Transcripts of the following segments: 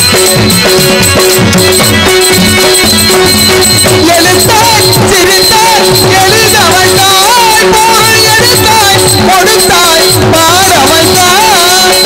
எழுத்தாய் சிரித்தாய் எழுத வைத்தாய் பொருள் எடுத்தாய் கொடுத்தாய் பாட வைத்தாய்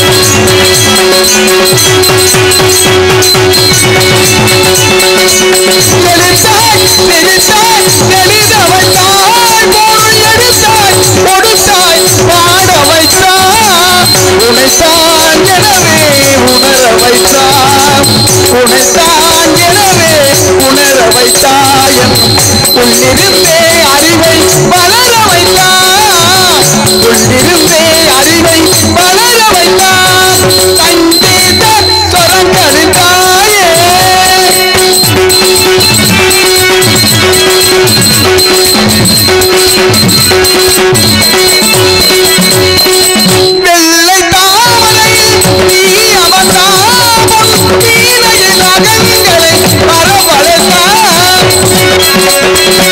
எழுத்தாய் சிரித்தாய் எழுத வைத்தாய் பொருள் எடுத்தாய் கொடுத்தாய் பாட வைத்தாய் உனைத்தான் எனவே உணர வைத்தாய் உனைத்தான் எனவே உணர வைத்தாய் உள்ளிருந்தே அறிவை வளர வைத்தாய் உள்ளிருந்தே அறிவை வளர வைத்தாய் கண்டீத சொரங்களின் தாயே வெள்ளை தாமரையில் நீ அமர்ந்தாமுன் வீணையின் அகங்களை வரவழைத்தாய்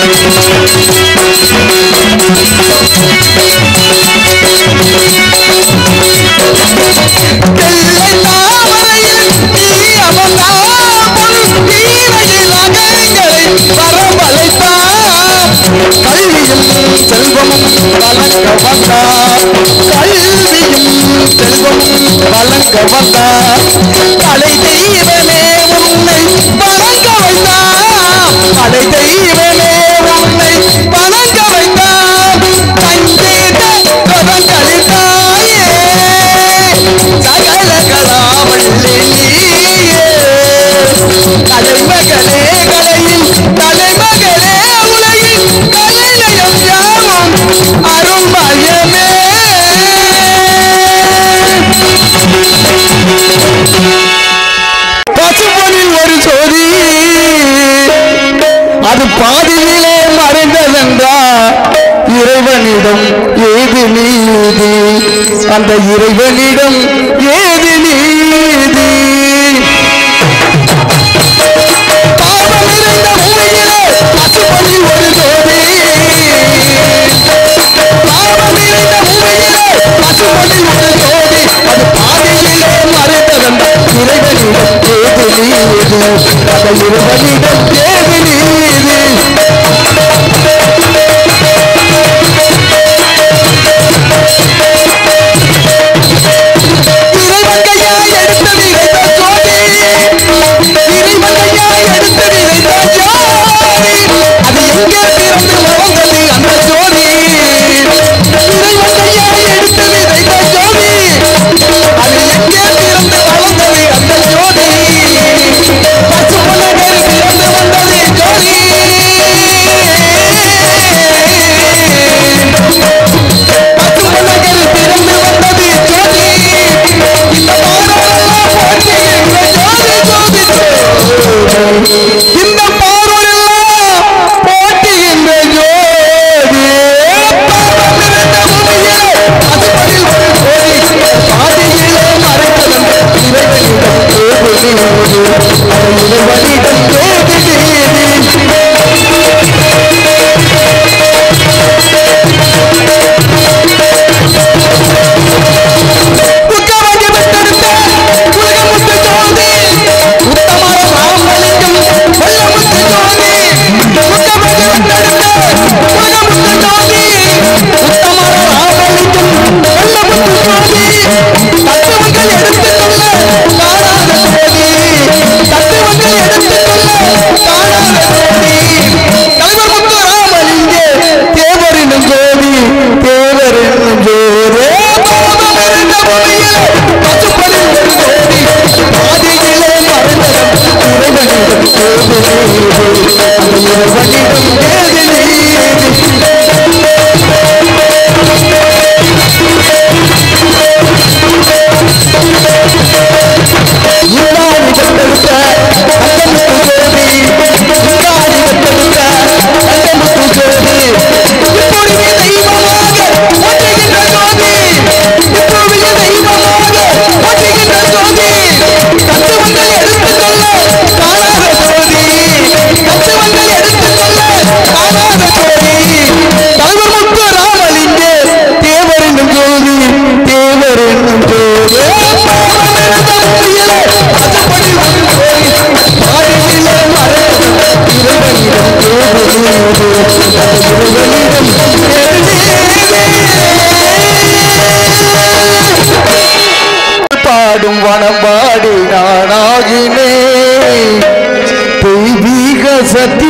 வெள்ளை தாமரையில் நீ அமர்ந்தாமுன் வீணையின் அகங்களை வரவழைத்தாய் கல்வியும் செல்வமும் வளர்க்க வந்தார் கல்வியும் செல்வமும் வளர்க்க வந்தார் கலை தெய்வமே உன்னை வணங்க வைத்தார் கலை தெய்வமே உன்னை வணங்க வைத்தார் தஞ்சேத கதங்களின் தாயே சகல கலாவள்ளி நீயே தலைமகளே கலையின் தலைமகளே உலகின் கலைநயம் யாவும் அரும்பயமே பசுபொனில் ஒரு சொறி அது பாதியிலே மறைந்ததென்றா இறைவனிடம் ஏது நீதி அந்த இறைவனிடம் ஏது நீதி பாவம் நிறைந்த பூமியிலே பசுபொனி ஒரு ஜோதி பாவம் நிறைந்த பூமியிலே பசுபொனி ஒரு ஜோதி அது பாதியிலே மறைந்ததென்ற இறைவனிடம் ஏது நீதி அந்த இறைவனிடம் ஏது நீதி இறைவங்கையா எடுத்து விதைத்த ஜோதி இறைவங்கையா எடுத்து விதைத்த ஜோதி அது எங்கே பிறந்து வளர்ந்தது அந்த ஜோதி இறைவங்கையா எடுத்து விதைத்த ஜோதி அது எங்கே பிறந்து வளர்ந்தது அந்த ஜோதி பசுமலர்கள் பிறந்து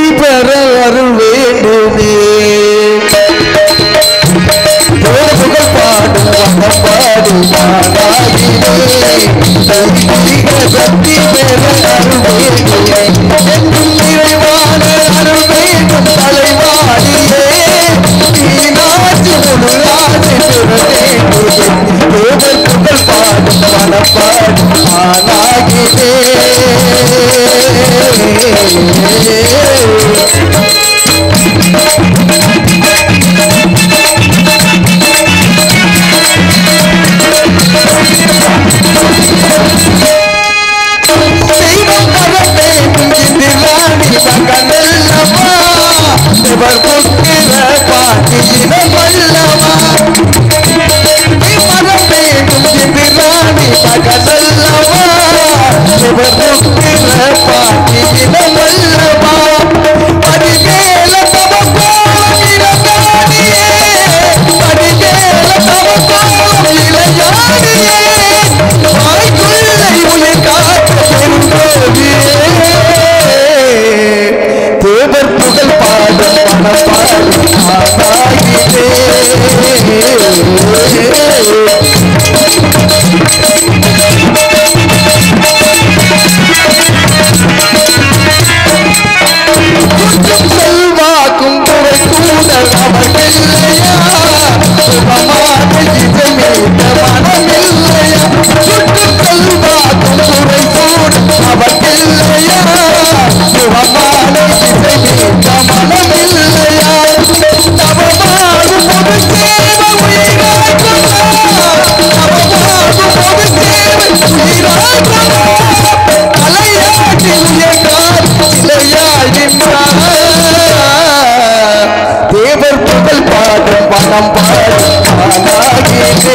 பெற அருள் வேண்டுமே புகழ் பாடும் வனம் பாடும் நானாகினே தெய்வீக சக்தி பெற அருள் வேண்டுமே என்றும் நிறைவான அருள் வேண்டும் தலைவாடியே நீனாச்சு முழுதாச்சு பெற வேண்டுமே தேவன் புகழ் பாடும் வனம் பாடும் நானாகினே தெய்வம் வர வேண்டும் என்று ராணி மகனல்லவா இவர் புத்திர பாட்டியிடம் அல்லவா வர வேண்டும் என்று ராணி மகனல்லவா இவர் புத்திர பாட்டியிடம் அல்லவா பரிமேல தவக்கோலம் இளங்காடியே பரிமேல தவக்கோலம் இளையாடியே வாய்க்குள்ளை உயிர் காத்த பெருந்தோதியே தேவர் புகழ் பாடும் மனப்பாடும் ஆனாகிலே குற்றம் செல்வாக்கும் குறை கூடல் அவர்கில்லையா சுகமான இசைமீட்ட மனமில்லையா குற்றம் செல்வாக்கும் குறை கூடல் அவர்கில்லையா சுகமான இசைமீட்ட மனமில்லையா தவமாறு பொது சேவ உயிராக்குமா தவமாறு பொது சேவ உயிராக்குமா தலையாட்டி உயர்ந்தார் இளையாகின்றார் தேவர் புகழ் பாடும் மனம் பாடும் ஆனாகிலே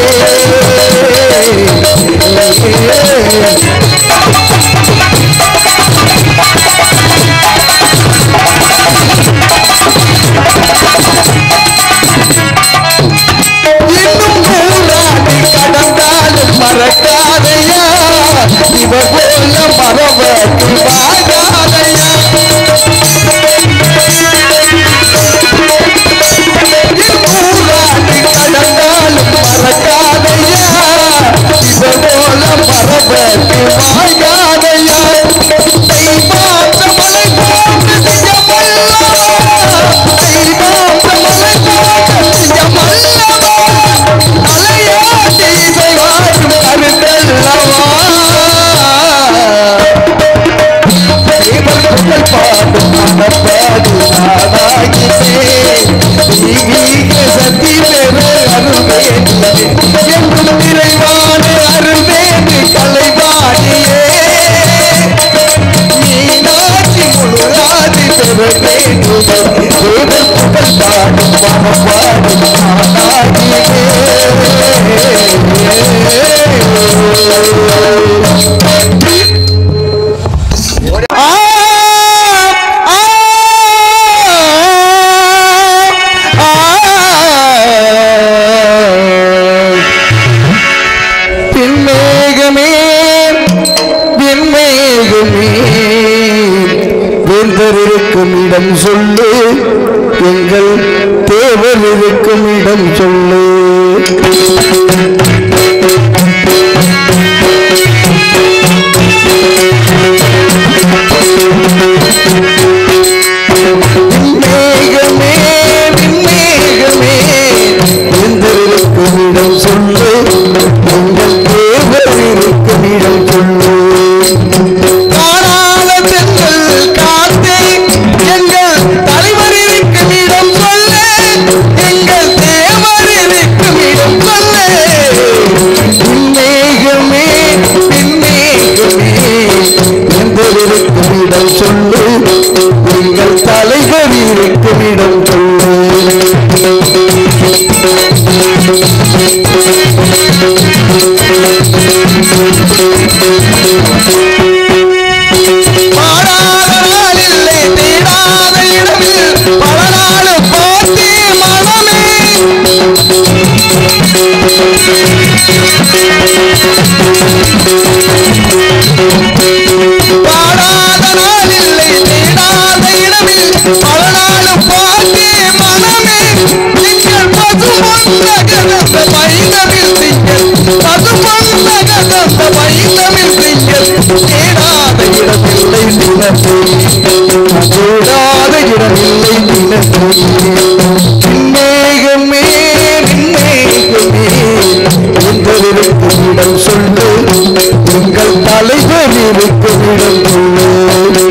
இன்னும் நூறாண்டு கடந்தாலும் மறக்காதையா இவ போல மறவர்க்கு வாழாதையா நூறாண்டு கடந்தாலும் மறக்காதையா இவ போல மறவர்க்கு வாழாதையா தெய்வாத்த மலை போன்று நிஜமல்லவா தெய்வாத்த மலை போன்று நிஜமல்லவா அலையாட்டி இசை வாழும் கருத்தல்லவா தேவர் புகழ் பாடும் மனப்பாடு நானாகினே தெய்வீக சக்தி பெற அருள் வேண்டுமே என்றும் நிறைவான அருள் வேண்டு கலைவாணியே மீனாட்சி முழுராதி பெற வேண்டுமே தேவர் புகழ் பாடும் மனப்பாடு நானாகினே ஆ ஆ பின்மேகமே பின்மேகமே வேந்தர் இருக்கும் இடம் சொல்லு எங்கள் தேவர் இருக்கும் இடம் சொல்லு விண்ணேகமே விண்ணேகமே எந்திருக்கும் இடம் சொல்லு உங்கள் தேவர் இருக்கும் இடம் சொல்லு காணாத தென்றல் காத்தே எங்கள் தலைவர் இருக்கும் இடம் சொல்லு எங்கள் தேவர் இருக்கும் இடம் சொல்லு விண்ணேகமே விண்ணேகமே எந்திருக்கும் இடம் சொல்லு எங்கள் தலைவர் இருக்கும் இடம் சொல்லு பாடாத நாளில்லை தேடாத இடமில் பல நாள் போட்டி மனமே பாடாத நாளில்லை தேடாத இடமில் பல நாளும் பாட்டி மனமே திங்கள் பசுமொன்ன கதந்த பைந்தமிழ் திங்கள் பசுமொன்ன கதந்த பைந்தமிழ் திங்கள் தேடாத இடமில்லை நிலத்தை தேடாத இடமில்லை நிலத்தை விண்ணேகமே விண்ணேகமே என்பதற்கும் இடம் சொல்லு எங்கள் தலைவர் இருக்கும் இடம் சொல்லு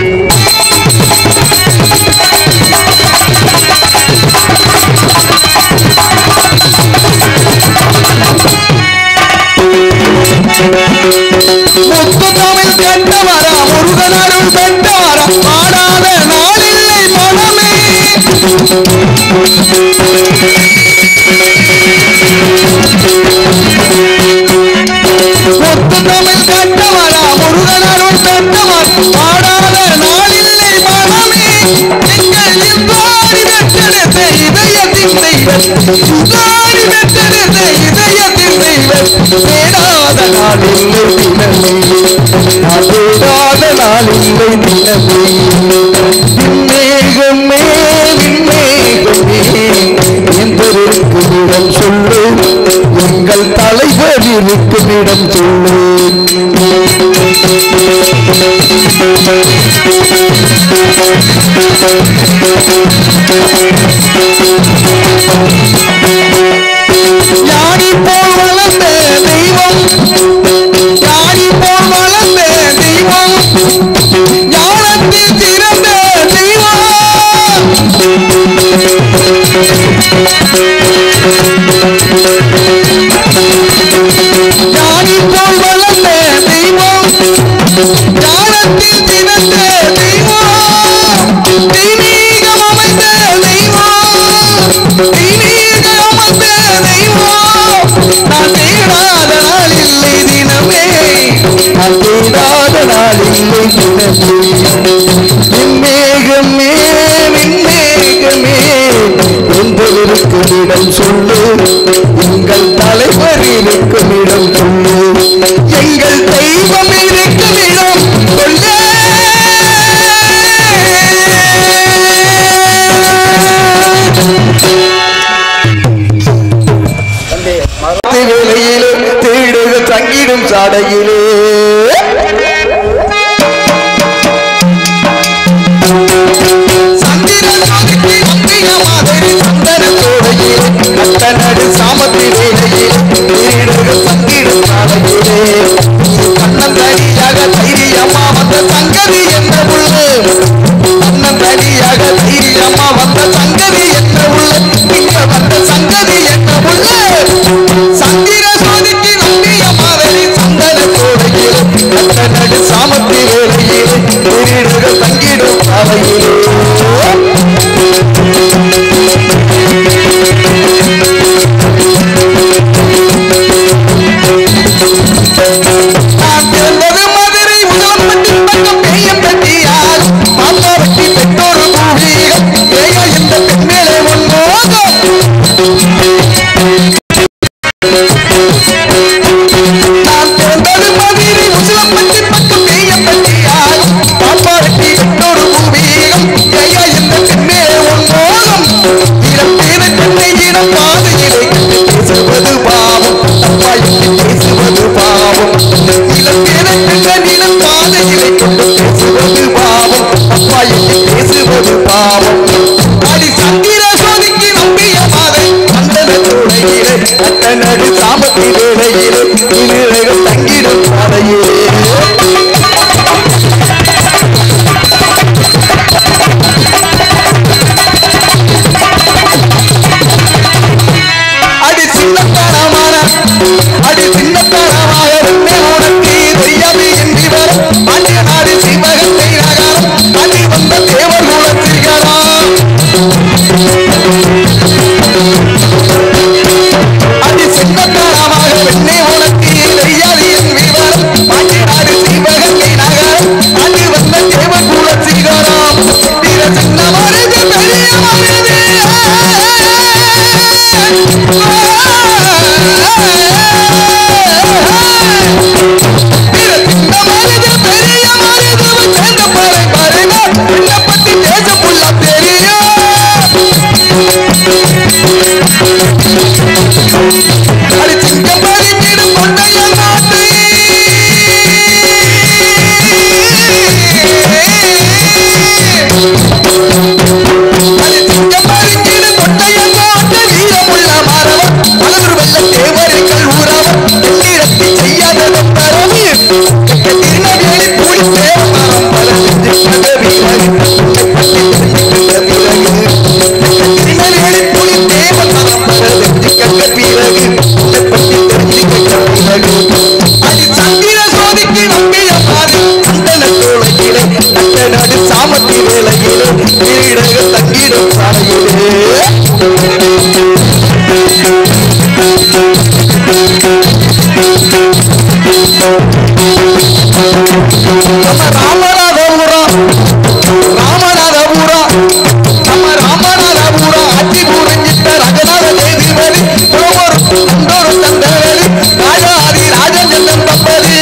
முத்து தமிழ் கண்டவரா முருகன் அருள் பெற்றவரா பாடாத நாளில்லை மனமே முத்து தமிழ் கண்டவரா முருகன் அருள் பெற்றவர் பாடாத நாளில்லை மனமே எங்கள் இந்தாடி வெற்றெடுத்த இதயத்தின் தெய்வம் இந்தாடி வெற்றெடுத்த இதயத்தின் தெய்வம் தேடாத நாளில்லை தினமே நான் தேடாத நாளில்லை தினமே விண்ணேகமே விண்ணேகமே என்பதற்கு இடம் சொல்லு எங்கள் தலைவர் இருக்கும் இடம் சொல்லு யானி போல் வளர்ந்த தெய்வம் யானி போல் வளர்ந்த தெய்வம் ஞானத்தில் சிறந்த தெய்வம் ஞானி போல் வளர்ந்த தெய்வம் ஞானத்தில் சிறந்த தெய்வம் தெய்வீகம் அமைந்த தெய்வம் தெய்வீகம் அமைந்த தெய்வம் நான் தேடாத நாள் இல்லை தினமே நான் தேடாத நாள் இல்லை தினமே விண்ணேகமே விண்ணேகமே என்பதற்கு இடம் சொல்லு எங்கள் தலைவர் இருக்கும் இடம் சொல்லு எங்கள் தெய்வம் இருக்கும் இடம் சொல்லு வேலையிலே தேடுக தங்கிடும் சாடையிலே சந்திரன் ஒதுக்கி அம்பிக மாதிரி சந்தன கோடையிலே கட்டநடு சாமத்தி வேலையிலே தேடுக தங்கிடும் சாடையிலே கண்ணன் தனியாக தைரியமா வந்த சங்கதி என்ன உள்ளே கண்ணன் தனியாக தைரியமா வந்த சங்கதி என்ன உள்ளே இங்க வந்த சங்கதி என்ன உள்ளே சந்திர சோதிக்கு நம்பிய மாதிரி சந்தன கோடையிலே கட்டநடு சாமத்தி வேலையிலே தேடுக தங்கிடும் சாலையிலே நான் பிறந்தது மதுரை முதலம்பட்டி பக்கம் பெய்யம் பெட்டியால் மாமா வெட்டி பெற்றோரு பூவீகம் ஏக இந்த பெண்மேலே உன் மோகம் நான் பிறந்தது மதுரை முதலம்பட்டி பக்கம் பெய்யம் பெட்டியால் மாமா வெட்டி பெற்றோரு பூவீகம் ஏக இந்த பெண்மேலே உன் மோகம் இடம் பேரு பெண்ணை இடம் பாதையிலே கண்டு பேசுவது பாவம் அப்பா என்று பேசுவது பாவம் இளம் பேரை பெண்ணிடம் பாதையிலே கொண்டு பேசுவது பாவம் அப்பா என்று பேசுவது பாவம் அடி சந்திர சோதிக்கு நம்பிய மாதை மண்டல துணையிலே அட்டநடு சாமத்தி வேலையிலே இனிழகம் தங்கிடும் பாதையிலே அடி சின்னத்தனமான அடி சின்னத்தனமாக உன்னை உனக்கு தெரியாது என்பிவர் அந்நிய நாடு சிவகத்தை நகரம் அடி வந்த தேவர் குலத்திகளாம் அடி சின்னத்தனமாக பெண்ணை உனக்கு தெரியாது என்பிவர் அந்நிய நாடு சிவகத்தை நகரம் அடி வந்த தேவர் குலத்திகளாம் பிற சின்ன மருது பெரிய மருது தேவனாம் பரவிட்டு கதவிலகு பட்டி தெரிஞ்சுக்கிட்ட பிறகு திருநெல்வேலி புலி தேவனாம் பரவிட்டு கட்ட பிறகு பட்டி தெரிஞ்சுக்கிட்ட பிறகு அடி சந்திர சோதிக்கு நம்பிய பாரு அந்தன தோளையிலே நட்ட நடு சாமத்தி வேளையிலே கிரீடக தங்கிடும் சாலையிலே நம்ம ராமநாதபுரம் ராமநாதபுரம் நம்ம ராமநாதபுரம் அத்தி புரிஞ்சிட்ட ரகநாத தேவிவரி புலவர் குண்டோரு தந்தவரி ராஜாதி ராஜச்சந்திரன் தம்பதி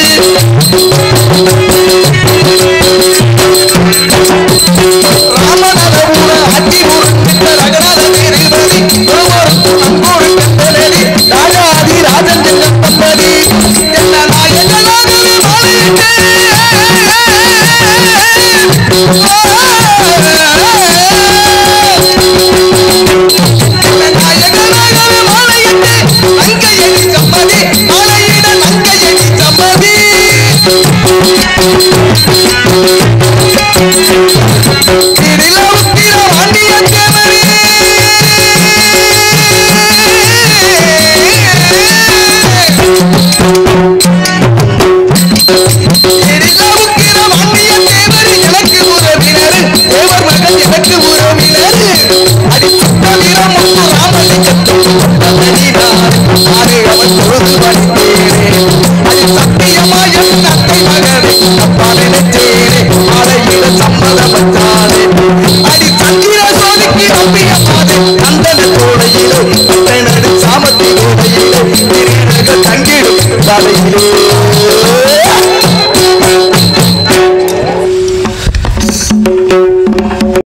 ராமநாதபுரம் அத்தி புரிஞ்சிட்ட ரகநாத தேவிவரி புலவர் குண்டோரு தந்தவரி ராஜாதி ராஜச்சந்திரன் தம்பதி என்ன நாயகனாகவே நாயகனாகவே மாலையிட்டு அங்கையடி சம்மதி மாலையிட அங்கையடி சம்மதி திரிலவுத்திர வாண்டிய தேவரே எரிலாவுக்கிற வாண்டிய தேவர் எனக்கு உறவினர் தேவர் மகன் எனக்கு உறவினர் அடி சுத்தவீர முத்து ராமலிங்கத்தும் சுத்தவரினார் ஆறு அவன் பொழுது வந்தேனே அடி சத்தியமா என் அத்தை மகனை அப்பா நினைத்தேனே ஆலையில சம்மதம் வச்சானே அடி சந்திர சோதிக்கு நம்பிய பாதை அந்தன தோடையிலே அத்தை நடு சாமத்தி கோடையிலே திரிநக தங்கிடும் சாலையிலே